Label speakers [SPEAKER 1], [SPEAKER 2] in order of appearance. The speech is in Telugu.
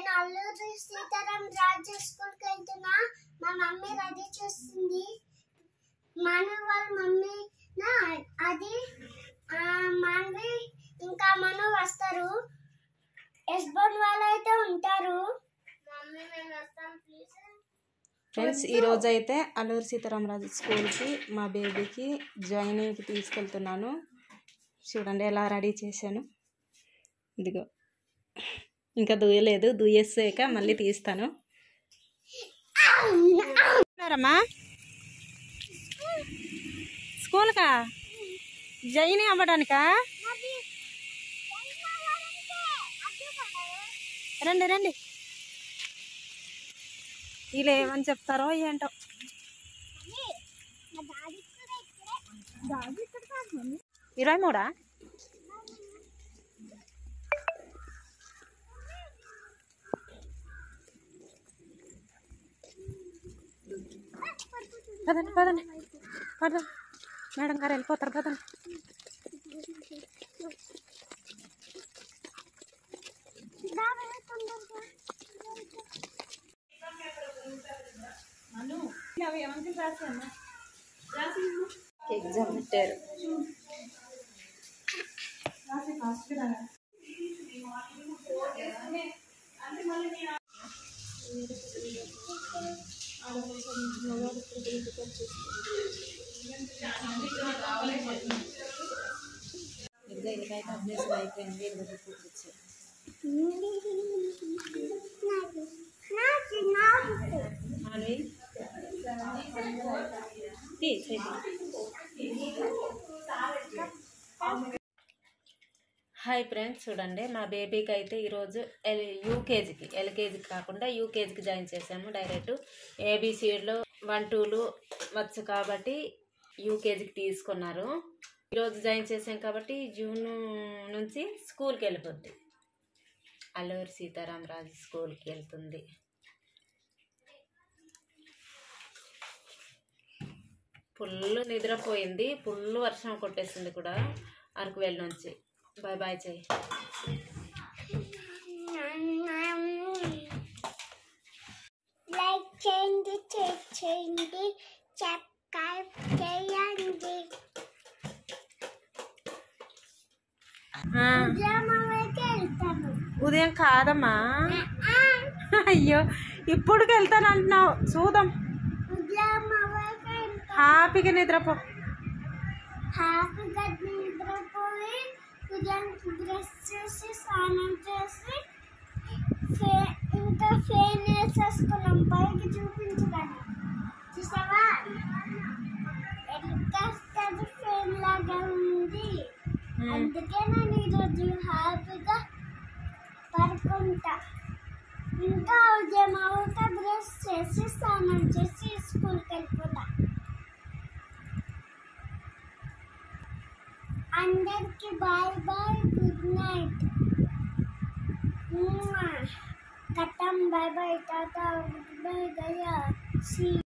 [SPEAKER 1] నేను అల్లూరి సీతారాం రాజు స్కూల్కి వెళ్తున్నా మా మమ్మీ రెడీ చేస్తుంది మానవ వాళ్ళ మమ్మీ నా అది ఆ, మానవి ఇంకా మను వస్తారు ఎస్బోర్డ్ వాళ్ళు అయితే ఉంటారు మమ్మీ మేము వస్తాం ప్లీజ్
[SPEAKER 2] ఫ్రెండ్స్ ఈరోజు అయితే అల్లూరి సీతారామరాజు స్కూల్కి మా బేబీకి జాయినింగ్కి తీసుకెళ్తున్నాను చూడండి ఎలా రెడీ చేశాను ఇదిగో ఇంకా దుయ్యలేదు దుయ్యేసాక మళ్ళీ తీస్తాను రమ్మా స్కూల్కా జాయినింగ్ అవ్వడానికా రండి రండి వీళ్ళు ఏమని చెప్తారో ఏంటో ఇరవై మూడా పదండి పదండి పదండి మేడం గారు వెళ్ళిపోతారు పదండి ఎగ్జామ్ పెట్టారు ఎగ్జామ్ అప్డేషన్ అయిపోయింది ఇరవై చూపించారు మానవి తీ, చేయి. హాయ్ ఫ్రెండ్స్ చూడండి మా బేబీకి అయితే ఈరోజు ఎల్ యూకేజీకి ఎల్కేజీకి కాకుండా యూకేజీకి జాయిన్ చేసాము డైరెక్ట్ ఏబీసీలో వన్ టూలు వచ్చు కాబట్టి యూకేజీకి తీసుకున్నారు ఈరోజు జాయిన్ చేసాం కాబట్టి జూన్ నుంచి స్కూల్కి వెళ్ళిపోద్ది అల్లూరి సీతారామరాజు స్కూల్కి వెళ్తుంది ఫుల్ నిద్రపోయింది ఫుల్ వర్షం కొట్టేసింది కూడా అరకు వెళ్ళి నుంచి బాయ్ బాయ్ చెయ్యి
[SPEAKER 1] లైక్ చేయండి షేర్ చేయండి సబ్స్క్రైబ్ చేయండి ఉద్యమమైతే వెళ్తాను
[SPEAKER 2] ఉదయం కాదమ్మా అయ్యో ఇప్పుడుకి వెళ్తాను అంటున్నావు చూద్దాం
[SPEAKER 1] ఉద్యమమైతే వెళ్తాను
[SPEAKER 2] హ్యాపీగా నిద్రపో
[SPEAKER 1] హ్యాపీగా నిద్రపోయి ఉదయం బ్రష్ చేసి స్నానం చేసి ఫే- ఇంకా ఫేన్ వేసేసుకున్నాం పైకి చూపించగానే చూసావా ఎక్కస్తది ఫేన్ లాగా ఉంది అందుకే నేను ఈరోజు హ్యాపీగా పడుకుంటా ఇంకా ఉదయం అవుతా బ్రష్ చేసి స్నానం చేసి స్కూల్కి వెళ్ళిపోతా అందరికి బాయ్ బాయ్ గుడ్ నైట్ ఖతం bye bye tata good bye గయా సి